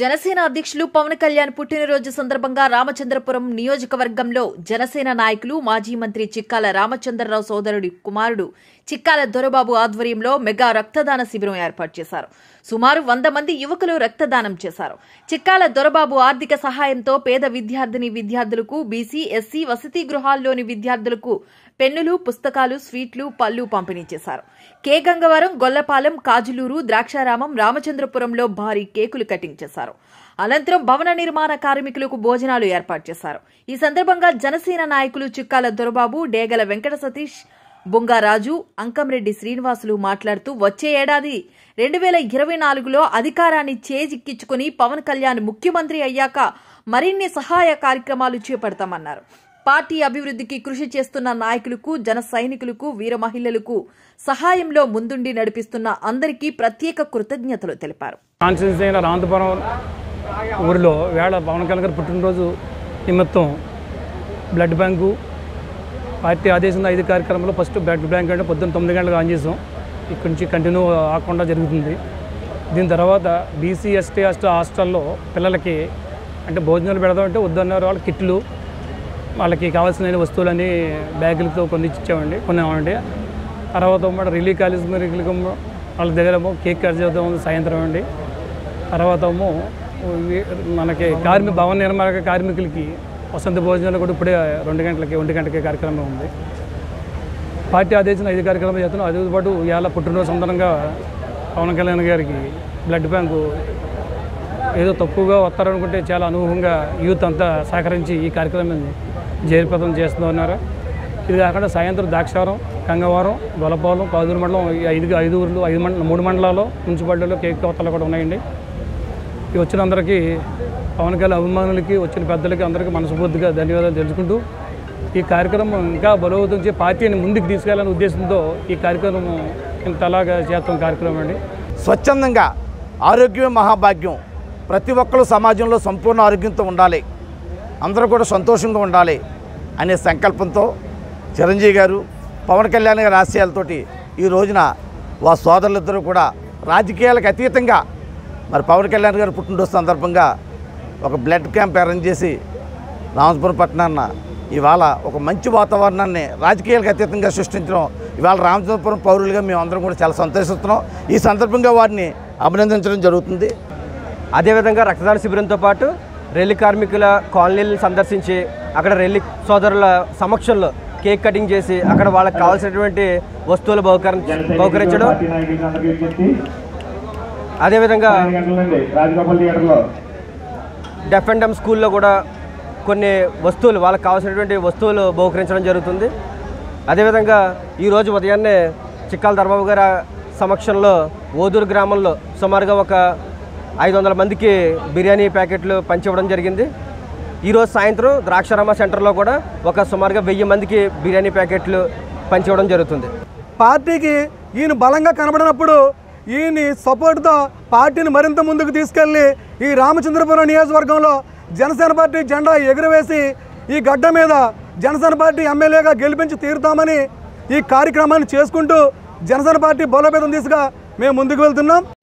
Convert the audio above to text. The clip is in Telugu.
జనసేన అధ్యక్షులు పవన్ కళ్యాణ్ పుట్టినరోజు సందర్భంగా రామచంద్రపురం నియోజకవర్గంలో జనసేన నాయకులు మాజీ మంత్రి చిక్కాల రామచంద్రరావు సోదరుడి కుమారుడు చిక్కాల దొరబాబు ఆధ్వర్యంలో మెగా రక్తదాన శిబిరం ఏర్పాటు చేశారు సుమారు వంద మంది యువకులు రక్తదానం చేశారు చిక్కాల దొరబాబు ఆర్థిక సహాయంతో పేద విద్యార్థిని విద్యార్థులకు బీసీ ఎస్సీ వసతి గృహాల్లోని విద్యార్థులకు పెన్నులు పుస్తకాలు స్వీట్లు పళ్ళు పంపిణీ చేశారు కే గంగవరం గొల్లపాలెం కాజులూరు ద్రాక్షారామం రామచంద్రపురంలో భారీ కేకులు కటింగ్ చేశారు అనంతరం భవన నిర్మాణ కార్మికులకు భోజనాలు ఏర్పాటు చేశారు ఈ సందర్భంగా జనసేన నాయకులు చిక్కాల దొరబాబు డేగల వెంకట సతీష్ బుంగారాజు అంకంరెడ్డి శ్రీనివాసులు మాట్లాడుతూ వచ్చే ఏడాది రెండు వేల ఇరవై నాలుగులో అధికారాన్ని చేజిక్కించుకుని పవన్ కళ్యాణ్ ముఖ్యమంత్రి అయ్యాక మరిన్ని సహాయ కార్యక్రమాలు చేపడతామన్నారు పార్టీ అభివృద్ధికి కృషి చేస్తున్న నాయకులకు జన సైనికులకు వీర మహిళలకు సహాయంలో ముందుండి నడిపిస్తున్న అందరికీ ప్రత్యేక కృతజ్ఞతలు తెలిపారు కాన్స్టిట్యూన్సీ అయిన రాంతపురం ఊరిలో వేళ పవన్ కళ్యాణ్ గారి పుట్టినరోజు నిమిత్తం బ్లడ్ బ్యాంకు పార్టీ ఆదేశం ఐదు కార్యక్రమంలో ఫస్ట్ బ్లడ్ బ్యాంక్ అంటే పొద్దున్న తొమ్మిది గంటలకు ఆన్ చేసాం ఇక్కడి నుంచి కంటిన్యూ ఆకుండా జరుగుతుంది దీని తర్వాత బీసీ ఎస్టీ ఎస్టీ హాస్టల్లో పిల్లలకి అంటే భోజనాలు పెడదామంటే వద్దన్నారు వాళ్ళ కిట్లు వాళ్ళకి కావాల్సిన వస్తువులన్నీ బ్యాగులతో కొన్ని ఇచ్చామండి కొన్నామండి తర్వాత మన రిలీ కాలేజ్ రిలీకి వాళ్ళ దగ్గర ఏమో కేక్ కట్ చేద్దాం సాయంత్రం అండి తర్వాత ఏమో ఇవి మనకి కార్మిక భవన నిర్మాణ కార్మికులకి వసంత భోజనాలు కూడా ఇప్పుడే రెండు గంటలకి ఒంటి గంటకి కార్యక్రమం ఉంది పార్టీ ఆదేశం ఐదు కార్యక్రమాలు చేస్తున్నాం అదే పాటు ఇవాళ పుట్టినరోజు సందర్భంగా పవన్ కళ్యాణ్ గారికి బ్లడ్ బ్యాంకు ఏదో తక్కువగా వస్తారనుకుంటే చాలా అనుభవంగా యూత్ అంతా సహకరించి ఈ కార్యక్రమాన్ని జయప్రదం చేస్తున్నారు ఇది కాకుండా సాయంత్రం దాక్షారం గంగవరం గొలపాలెం కాదూరు మండలం ఈ ఐదు ఐదు ఊర్లు ఐదు మండలం మూడు మండలాల్లో మున్సిపాలిటీలో కేక్ కోతలు కూడా ఉన్నాయండి ఈ వచ్చిన అందరికీ పవన్ కళ్యాణ్ అభిమానులకి వచ్చిన పెద్దలకి అందరికీ మనస్ఫూర్తిగా ధన్యవాదాలు తెలుసుకుంటూ ఈ కార్యక్రమం ఇంకా బలోపేతం చేసి పార్టీని ముందుకు తీసుకెళ్లాలనే ఉద్దేశంతో ఈ కార్యక్రమం ఇంతలాగా చేస్తాం కార్యక్రమం అండి స్వచ్ఛందంగా ఆరోగ్యమే మహాభాగ్యం ప్రతి ఒక్కరు సమాజంలో సంపూర్ణ ఆరోగ్యంతో ఉండాలి అందరూ కూడా సంతోషంగా ఉండాలి అనే సంకల్పంతో చిరంజీవి గారు పవన్ కళ్యాణ్ గారి ఆశయాలతోటి ఈ రోజున వా సోదరులిద్దరూ కూడా రాజకీయాలకు అతీతంగా మరి పవన్ కళ్యాణ్ గారు పుట్టినరోజు సందర్భంగా ఒక బ్లడ్ క్యాంప్ అరేంజ్ చేసి రామపురం పట్టణాన్న ఇవాళ ఒక మంచి వాతావరణాన్ని రాజకీయాలకు అతీతంగా సృష్టించడం ఇవాళ రామచంద్రపురం పౌరులుగా మేము అందరం కూడా చాలా సంతోషిస్తున్నాం ఈ సందర్భంగా వారిని అభినందించడం జరుగుతుంది అదేవిధంగా రక్తదాన శిబిరంతో పాటు రెల్లి కార్మికుల కాలనీలను సందర్శించి అక్కడ రెల్లి సోదరుల సమక్షంలో కేక్ కటింగ్ చేసి అక్కడ వాళ్ళకి కావాల్సినటువంటి వస్తువులు బహుకరి బహుకరించడం అదేవిధంగా డెఫ్ అండ్ డమ్ స్కూల్లో కూడా కొన్ని వస్తువులు వాళ్ళకి కావాల్సినటువంటి వస్తువులు బహుకరించడం జరుగుతుంది అదేవిధంగా ఈరోజు ఉదయాన్నే చిక్కాల ధర్మబాబు గారి సమక్షంలో ఓదూరు గ్రామంలో సుమారుగా ఒక ఐదు వందల మందికి బిర్యానీ ప్యాకెట్లు పంచివ్వడం జరిగింది ఈరోజు సాయంత్రం ద్రాక్షారామ సెంటర్లో కూడా ఒక సుమారుగా వెయ్యి మందికి బిర్యానీ ప్యాకెట్లు పంచివ్వడం జరుగుతుంది పార్టీకి ఈయన బలంగా కనబడినప్పుడు ఈయన సపోర్ట్తో పార్టీని మరింత ముందుకు తీసుకెళ్ళి ఈ రామచంద్రపురం నియోజకవర్గంలో జనసేన పార్టీ జెండా ఎగురవేసి ఈ గడ్డ మీద జనసేన పార్టీ ఎమ్మెల్యేగా గెలిపించి తీరుతామని ఈ కార్యక్రమాన్ని చేసుకుంటూ జనసేన పార్టీ బలోపేతం దిశగా మేము ముందుకు వెళ్తున్నాం